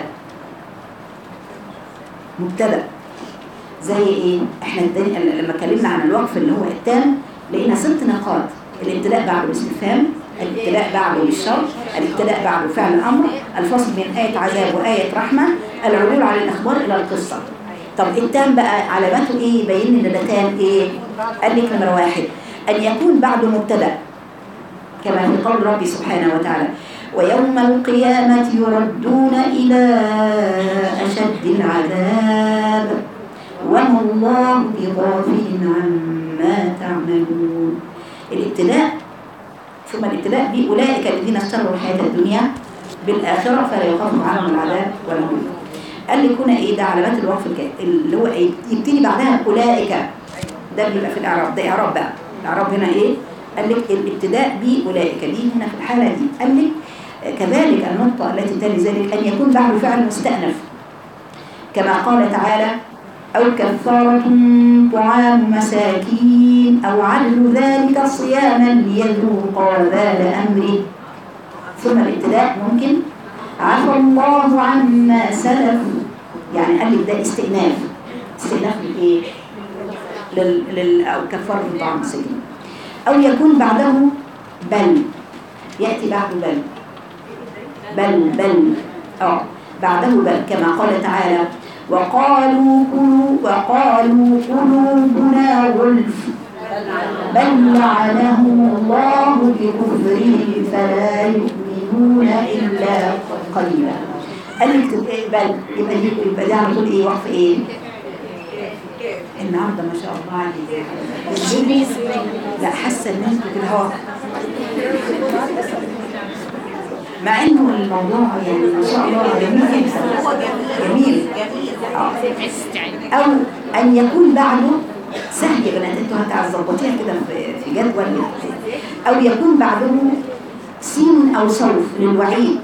مبتدا زي ايه احنا الدنيا لما اتكلمنا عن الوقف اللي هو التام لقينا ست نقاط الابتداء بعده باستفهام الابتداء بعده بالشر الابتداء بعده فعل امر الفصل بين ايه عذاب وايه رحمه العدول على الاخبار الى القصه طب التام بقى علاماته ايه يبين ان ده تام ايه قال لك نمره واحد ان يكون بعده مبتدا كما في قول ربي سبحانه وتعالى ويوم القيامة يردون إلى أشد العذاب وما الله بغافل عما تعملون الابتداء ثم الابتداء بأولئك الذين اشتروا الحياة الدنيا بالآخرة فلا يخاف عنهم العذاب ولا هم يحزنون. قال لك هنا ايه ده علامات الوقف الكافي اللي هو ايه يبتدي بعدها أولئك ده بيبقى في الإعراب ده إعراب بقى الإعراب هنا ايه قال لك الابتداء بأولئك دي هنا في الحالة دي قال لك كذلك النقطة التي تلي ذلك أن يكون بعد فعل مستأنف كما قال تعالى أو كفارة طعام مساكين أو عدل ذلك صياما ليذوق وبال أمره ثم الابتداء ممكن عفى الله عما سلف يعني قال لك ده استئناف استئناف لإيه؟ لل... لل... أو كفارة طعام مساكين أو يكون بعده بل يأتي بعده بل بل بل اه بعده بل كما قال تعالى وقالوا كلوا وقالوا قلوبنا غلف بل لعنهم الله بكفرهم فلا يؤمنون الا قليلا قال لك تبقى إيه بل يبقى دي يبقى دي على طول ايه وقف ايه النهارده ما شاء الله عليك لا حاسه ان انتوا كده هو مع انه الموضوع يعني ما شاء الله جميل جدا جميل آه. استعين او ان يكون بعده سهل يا بنات انتوا هتظبطيها كده في في جدول او يكون بعده سين او صرف للوعيد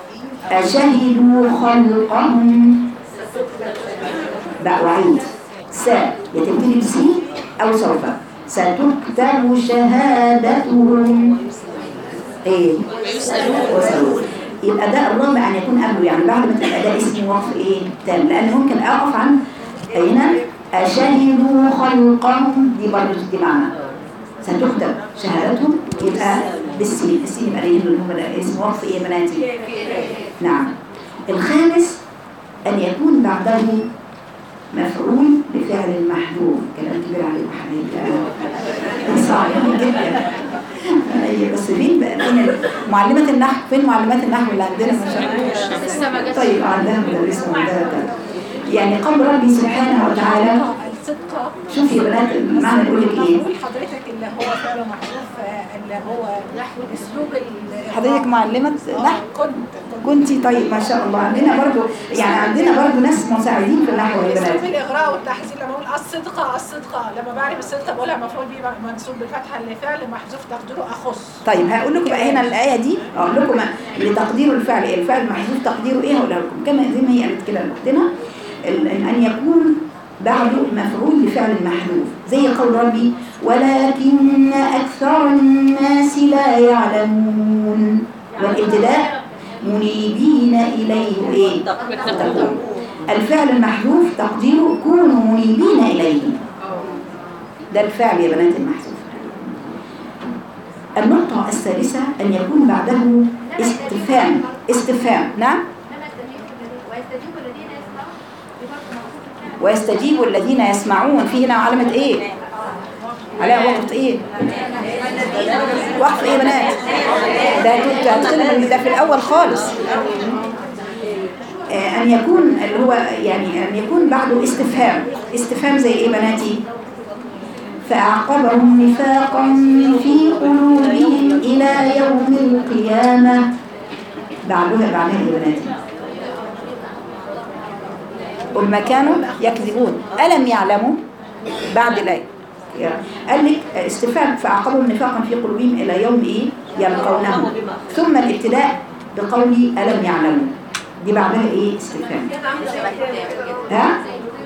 أشهدوا خلقهم بقى وعيد س يتبتدي بسين أو سوف ستكتب شهادتهم ايه ويسألون يبقى ده الرابع أن يكون قبله يعني بعد ما تبقى ده اسم وقف ايه تام لأن ممكن أقف عن هنا أشهدوا خلقهم دي برضه دي معنى ستكتب شهادتهم يبقى بالسين السين يبقى ليه اللي هم اسم وقف ايه يا بناتي نعم الخامس أن يكون بعده مفعول بفعل محذوف كلام كبير عليكم حبايبي صعب جدا أيوة، بس فين بقى فين معلمة النحو فين معلمات النحو اللي عندنا ما شاء الله لسه ما جاتش طيب عندها مدرسة وعندها كذا. يعني قول ربي سبحانه وتعالى الصدق شوفي يا بنات المعنى بيقول لك ايه مقول حضرتك اللي هو فعل محذوف آه، اللي هو اسلوب ال- حضرتك معلمة آه، نحو كنت كنتي طيب ما شاء الله عندنا برضو يعني عندنا برضو ناس مساعدين في النحو يا اسلوب بنات الاغراء والتحذير لما اقول الصدق الصدق لما بعرف الصدق بقولها مفعول به منصوب بالفتحه اللي فعل محذوف تقديره اخص طيب هقول لكم بقى هنا الآية دي أقول لكم لتقدير الفعل إيه الفعل محذوف تقديره إيه هقولها لكم كما زي ما هي قالت كده لأختنا ال- إن أن يكون بعده مفعول بفعل محذوف زي قول ربي ولكن أكثر الناس لا يعلمون والابتداء منيبين إليه إيه تقدير. الفعل المحذوف تقديره كونوا منيبين إليه ده الفعل يا بنات المحذوف النقطة الثالثة أن يكون بعده استفهام استفهام نعم ويستجيب الذين ويستجيب الذين يسمعون يسمعون في هنا علامة إيه؟ على وقت إيه؟ وقف إيه يا بنات؟ ده كنت هتخلي ده في الأول خالص آه، أن يكون اللي هو يعني أن يكون بعده استفهام استفهام زي إيه بناتي؟ فأعقبهم نفاقا في قلوبهم إلى يوم القيامة بعدها بعدها يا بناتي قل ما كانوا يكذبون ألم يعلموا بعد الآية قال لك استفهام فأعقبهم نفاقا في قلوبهم إلى يوم إيه يلقونه ثم الابتداء بقول ألم يعلموا دي بعدها إيه استفهام ها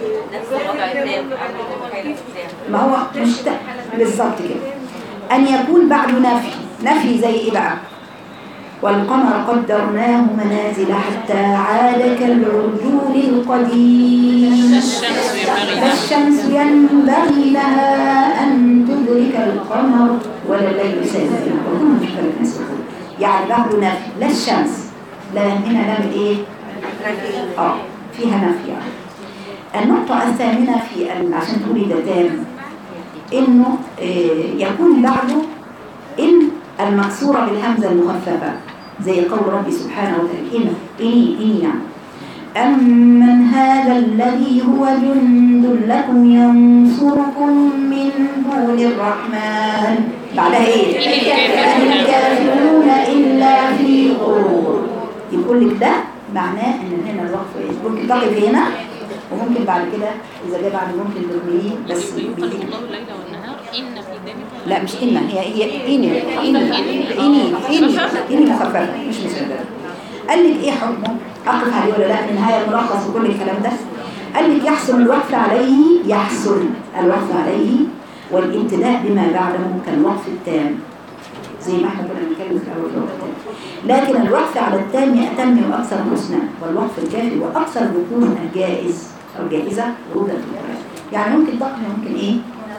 ما هو مش ت- بالظبط كده أن يكون بعده نفي نفي زي إيه بقى والقمر قدرناه منازل حتى عاد كالعرجون القديم الشمس ينبغي لا الشمس ينبغي لها أن تدرك القمر ولا الليل سابق وكل مش فارق ناس يقول. يعني بعده نفي لا الشمس لا هنا نعمل إيه؟ اه فيها نفي يعني. النقطة الثامنة في ال- عشان تقولي ده تام إنه آه، يكون بعده إن المكسورة بالهمزة المخففة زي قول ربي سبحانه وتعالى إن إني إني يعني أمن هذا الذي هو جند لكم ينصركم من دون الرحمن بعدها إيه؟ إن الكافرون إلا في غرور يقول لك ده معناه إن هنا الوقف إيه؟ ممكن تقف هنا وممكن بعد كده إذا جه بعد ممكن ترميه بس يوقد بيجي الله الليل والنهار إن في ذلك لا مش إن هي هي إني إني إني إني إني مخففة مش مسددة قال لك إيه حكمه؟ أقف عليه ولا لا؟ النهاية الملخص وكل الكلام ده قال لك يحصل الوقف عليه يحصل الوقف عليه والابتداء بما بعده كالوقف التام زي ما احنا كنا بنتكلم في الأول الوقف التام لكن الوقف على التام أتم وأكثر حسنا والوقف الكافي وأكثر ركون الجائز أو جائزة ورودا في القرآن يعني ممكن تقف ممكن إيه؟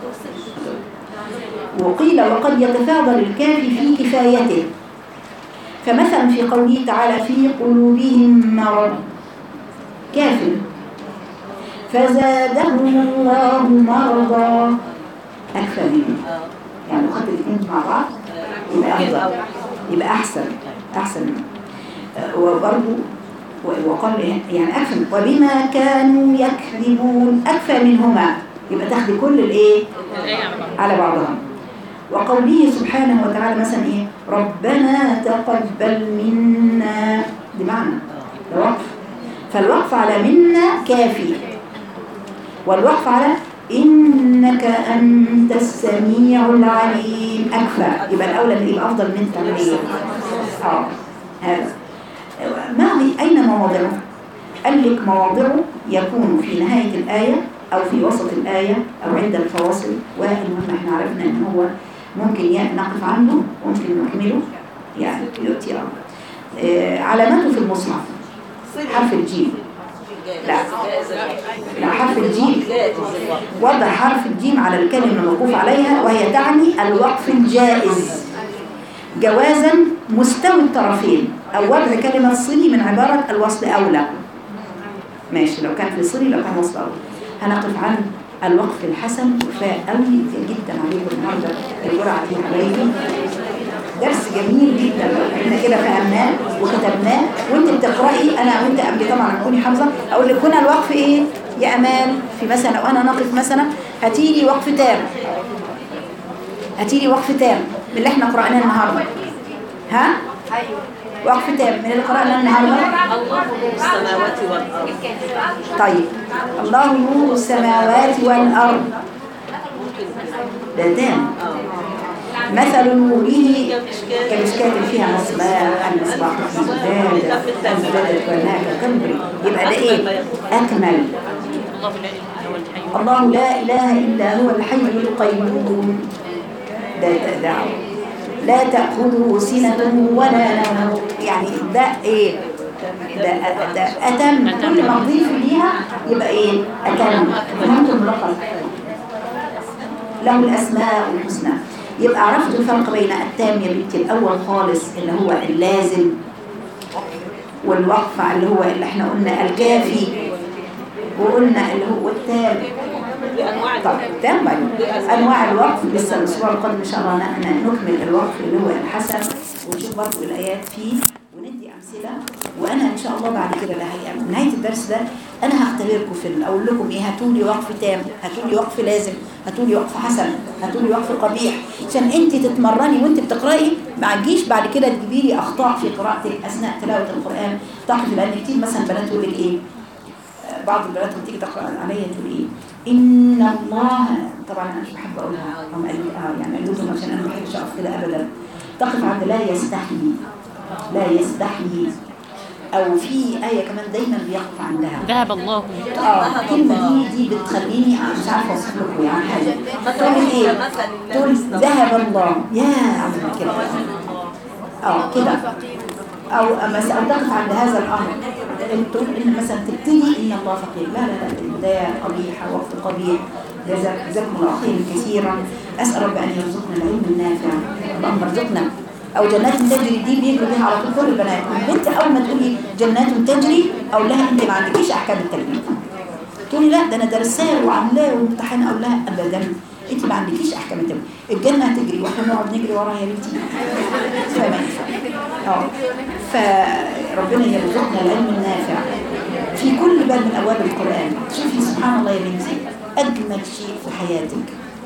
وقيل وقد يتفاضل الكافي في كفايته فمثلا في قوله تعالى في قلوبهم مرض كافر فزادهم الله مرضا أكثر منه يعني لو خدت الاثنين مع بعض يبقى أفضل يبقى أحسن أحسن منه آه، وبرضه و- وقال إيه؟ يعني أكثر وبما كانوا يكذبون أكثر منهما يبقى تاخدي كل الإيه الآية على بعض على بعضها وقوله سبحانه وتعالى مثلا ايه ربنا تقبل منا دي معنى ده وقف فالوقف على منا كافي والوقف على إنك أنت السميع العليم أكفى يبقى الأولى اللي يبقى أفضل من التمرير اه هذا ما هي أين مواضعه؟ قال لك مواضعه يكون في نهاية الآية أو في وسط الآية أو عند الفواصل والمهم احنا عرفنا إن هو ممكن ي- نقف عنده وممكن نكمله يعني يؤتي أمر آه، علاماته في المصحف حرف الجيم لا لا حرف الجيم وضع حرف الجيم على الكلمة الموقوف عليها وهي تعني الوقف الجائز جوازا مستوي الطرفين أو وضع كلمة صلي من عبارة الوصل أولى ماشي لو كان في صلي لو كان وصل أولى هنقف عن الوقف الحسن كفاية قوي جدا عليكم النهارده الجرعة دي حبايبي درس جميل جدا احنا كده فهمناه وكتبناه وانت بتقراي انا وانت قبل طبعا تكوني حافظه اقول لك هنا الوقف ايه يا امال في مثلا لو انا نقف مثلا هاتي لي وقف تام هاتي لي وقف تام من اللي احنا قرأناه النهارده ها وقف تام من اللي قرأناه النهارده الله نور السماوات والأرض طيب الله نور السماوات والارض ده تام مثل نوره كمشكاة فيها مصباح المصباح في زجاجة أزدادت وهناك كالبري يبقى ده إيه؟ أكمل الله لا اله الا هو الحي الله لا إله إلا هو الحي القيوم ده ده دعوة لا تأخذه سنة ولا نوم يعني ده إيه؟ ده ده أتم كل ما أضيف ليها يبقى إيه؟ أتم فهمتم اللقب له الأسماء الحسنى يبقى عرفتوا الفرق بين التام يا بنتي الأول خالص اللي هو اللازم والوقف اللي هو اللي احنا قلنا الكافي وقلنا اللي هو التام بأنواع طب تام بعدين. انواع الوقف لسه الاسبوع القادم ان شاء الله ن- ن- نكمل الوقف اللي هو الحسن ونشوف برضه الايات فيه وندي امثله وانا ان شاء الله بعد كده لا هي نهايه الدرس ده انا هختبركم في ال- اقول لكم ايه هاتوا لي وقف تام هاتوا لي وقف لازم هاتوا لي وقف حسن هاتوا لي وقف قبيح عشان انت تتمرني وانت بتقراي ما تجيش بعد كده تجيبي لي اخطاء في قراءتك اثناء تلاوه القران تقف لان كتير مثلا بنات تقول لك ايه بعض البنات لما تيجي تقرا عليا تقول ايه ان الله طبعا انا مش بحب اقولها هم قالوا اه يعني قالوا لهم عشان انا ما بحبش اقف كده ابدا تقف عند لا يستحيي لا يستحيي او في ايه كمان دايما بيقف عندها ذهب الله اه الكلمه دي دي بتخليني مش عارفه اوصف لكم يعني حاجه تقول ايه تقول ذهب الله يا عم كده اه كده او مثلا او تقف عند هذا الامر إن تقول ان مثلا تبتدي ان الله فقير لا لا لا ده قبيحه وقت قبيح جزاك جزاكم الله خيرا كثيرا اسال رب ان يرزقنا العلم النافع اللهم ارزقنا او جنات تجري دي بيجري بيها على طول كل البنات البنت اول ما تقولي جنات تجري اقول لها انت ما عندكيش احكام التجريد تقولي لا ده انا درساه وعاملاه وامتحان اقول لها ابدا انت ما عندكيش احكام التجريد الجنه هتجري واحنا نقعد نجري وراها يا بنتي فما ينفع اه فربنا يرزقنا العلم النافع في كل باب من ابواب القران شوفي سبحان الله يا بنتي اجمل شيء في حياتك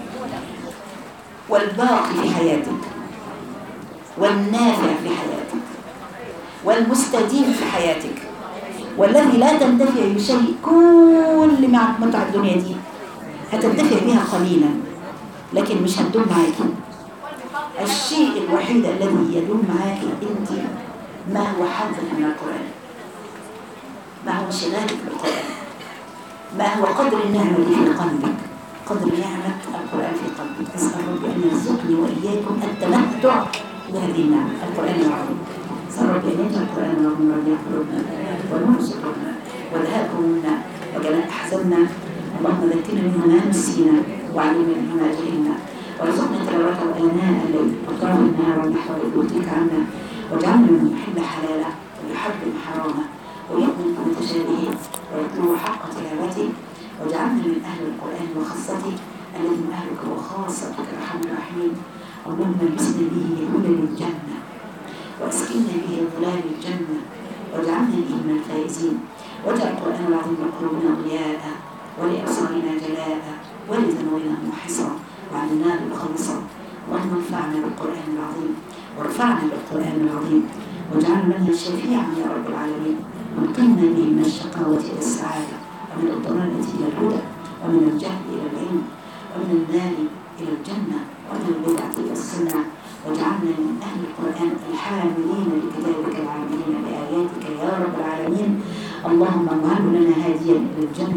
والباقي في حياتك والنافع في حياتك والمستديم في حياتك والذي لا تنتفع بشيء كل مع متع الدنيا دي هتنتفع بها قليلا لكن مش هتدوم معاكي الشيء الوحيد الذي يدوم معاكي انت ما هو حظك من القرآن ما هو انشغالك بالقرآن ما هو قدر النعمة اللي في قلبك قدر نعمة القرآن في قلبك أسأل ربي أن يرزقني وإياكم التمتع بهذه النعمة القرآن العظيم أسأل ربي أن يجعل القرآن العظيم ربيع قلوبنا ونور صدورنا وذهاب همومنا وجلاء أحزاننا اللهم ذكرنا منه ما نسينا وعلمنا منه ما جهلنا وارزقنا تلاوته آناء الليل وطرف النهار ونحو بيوتك عنا واجعلنا من يحل حلاله ويحرم حرامه ويؤمن بمتشابهه ويتلو حق تلاوته واجعلنا من أهل القرآن وخاصته الذي من أهلك وخاصتك أرحم الراحمين اللهم البسنا به هدى الجنة واسكننا به ظلال الجنة واجعلنا به من الفائزين واجعل القرآن العظيم لقلوبنا ضياء ولأبصارنا جلاء ولذنوبنا محصا وعن النار خلصا اللهم انفعنا بالقرآن العظيم وارفعنا بالقرآن العظيم واجعلنا منه شفيعا يا رب العالمين وانقذنا به من الشقاوة إلى السعادة ومن الضلالة إلى الهدى ومن الجهل إلى العلم ومن النار إلى الجنة ومن البدعة إلى السنة واجعلنا من أهل القرآن الحاملين لكتابك العاملين بآياتك يا رب العالمين اللهم اجعله لنا هاديا إلى الجنة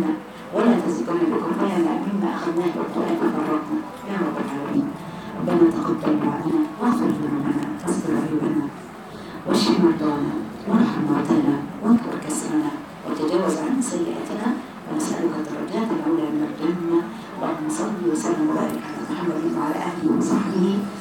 ولا تزدن بكم ولا مما أخذناه بالقرآن فرطنا يا رب العالمين ربنا تقبل دعاءنا واغفر ذنوبنا واستر عيوبنا واشف مرضانا وارحم موتانا وانكر كسرنا وتجاوز عن سيئاتنا ونسألك الدرجات العلى من الجنة اللهم صل وسلم وبارك على محمد وعلى آله وصحبه